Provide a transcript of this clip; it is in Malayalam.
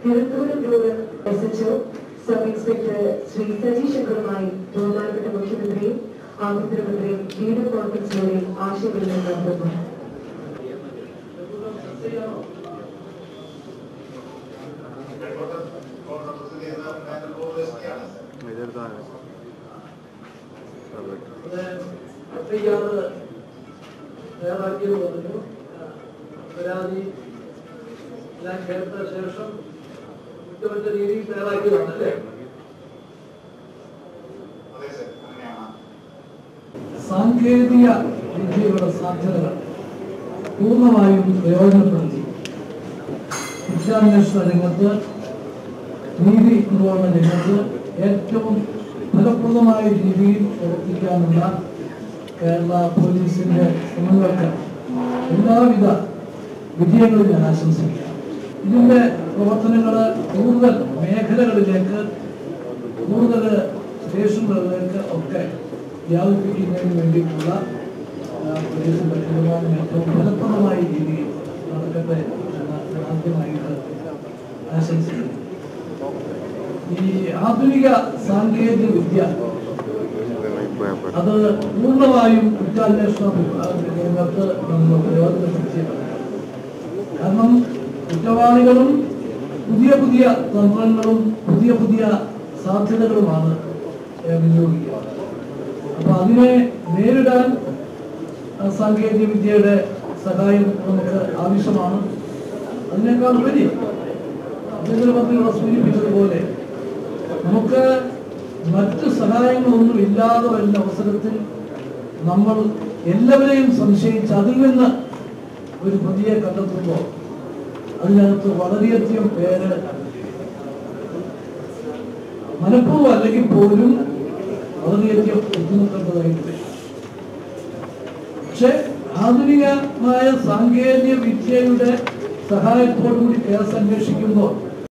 Thiruvananthapuram rural S H O sub inspector Shri Saji ശങ്കറുമായി ബഹുമാനപ്പെട്ട മുഖ്യമന്ത്രിയും ആഭ്യന്തരമന്ത്രിയും വീഡിയോ കോൺഫറൻസിലൂടെ ആശയവിനിമയം നടത്തുന്നു എഫ്ഐആർ തയ്യാറാക്കിയത് പറഞ്ഞു പരാതി എല്ലാം കേട്ട ശേഷം കുറ്റമറ്റ രീതിയിൽ തയ്യാറാക്കിയതാണ് അല്ലേ സാങ്കേതിക വിദ്യയുടെ സാധ്യതകൾ പൂർണ്ണമായും പ്രയോജനപ്പെടുത്തി കുറ്റാന്വേഷണ രംഗത്ത് നീതി നിർവഹണ രംഗത്ത് ഏറ്റവും ഫലപ്രദമായ രീതിയിൽ പ്രവർത്തിക്കാനുള്ള കേരള പോലീസിന്റെ ശ്രമങ്ങൾക്ക് എല്ലാവിധ വിജയങ്ങളും ഞാൻ ആശംസിക്കാം ഇതിന്റെ പ്രവർത്തനങ്ങൾ കൂടുതൽ മേഖലകളിലേക്ക് കൂടുതൽ സ്റ്റേഷനുകളിലേക്ക് ഒക്കെ വ്യാപിപ്പിക്കുന്നതിന് വേണ്ടിയിട്ടുള്ള ആ, പോലീസിന്റെ തീരുമാനം ഏറ്റവും ഫലപ്രദമായ രീതിയിൽ നടക്കട്ടെ എന്ന് ഞാൻ ആദ്യമായിട്ട് ആശംസിക്കുന്നു ഈ ആധുനിക സാങ്കേതിക വിദ്യ അത് പൂർണ്ണമായും കുറ്റാന്വേഷണ രംഗത്ത് നമ്മൾ പ്രയോജനപ്പെടുത്തിയിട്ടുണ്ട് കാരണം കുറ്റവാളികളും പുതിയ പുതിയ തന്ത്രങ്ങളും പുതിയ പുതിയ സാധ്യതകളുമാണ് ഏഹ് വിനിയോഗിക്കുക അപ്പൊ അതിനെ നേരിടാൻ ആ, സാങ്കേതിക വിദ്യയുടെ സഹായം നമുക്ക് ആവശ്യമാണ് അതിനേക്കാൾ ഉപരി ആഭ്യന്തരമന്ത്രിയുടെ സൂചിപ്പിച്ചതുപോലെ നമുക്ക് മറ്റ് സഹായങ്ങളൊന്നും ഇല്ലാതെ വരുന്ന അവസരത്തിൽ നമ്മൾ എല്ലാവരെയും സംശയിച്ച് അതിൽ നിന്ന് ഒരു പ്രതിയെ കണ്ടെത്തുമ്പോൾ അതിനകത്ത് വളരെയധികം പേര് മനഃപൂർവ്വം അല്ലെങ്കിൽ പോലും വളരെയധികം ബുദ്ധിമുട്ടേണ്ടതായിട്ട് വരും പക്ഷെ ആധുനികമായ സാങ്കേതിക വിദ്യയുടെ സഹായത്തോടുകൂടി കേസ് അന്വേഷിക്കുമ്പോൾ